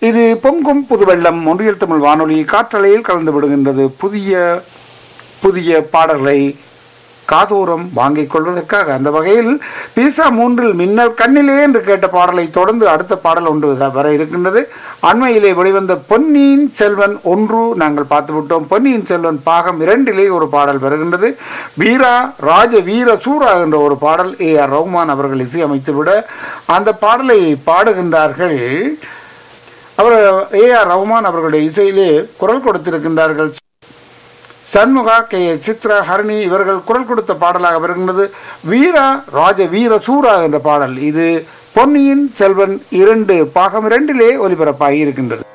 இது பொங்கும் புதுவெள்ளம் ஒன்றியல் தமிழ் வானொலி காற்றலையில் கலந்து விடுகின்றது புதிய புதிய பாடல்களை காதோரம் வாங்கிக் கொள்வதற்காக அந்த வகையில் பீசா மூன்றில் மின்னல் கண்ணிலே என்று கேட்ட பாடலை தொடர்ந்து அடுத்த பாடல் ஒன்று த- வர இருக்கின்றது அண்மையிலே வெளிவந்த பொன்னியின் செல்வன் ஒன்று நாங்கள் பார்த்துவிட்டோம் பொன்னியின் செல்வன் பாகம் இரண்டிலே ஒரு பாடல் வருகின்றது வீரா ராஜ வீர சூரா என்ற ஒரு பாடல் ஏ ஆர் ரஹ்மான் அவர்கள் இசையமைத்துவிட அந்த பாடலை பாடுகின்றார்கள் அவர் ஏ ஆர் ரஹ்மான் அவர்களுடைய இசையிலே குரல் கொடுத்திருக்கின்றார்கள் சண்முகா கே எஸ். சித்ரா ஹரணி இவர்கள் குரல் கொடுத்த பாடலாக வருகின்றது வீரா ராஜ வீர சூரா என்ற பாடல் இது பொன்னியின் செல்வன் இரண்டு பாகம் இரண்டிலே ஒலிபரப்பாகி இருக்கின்றது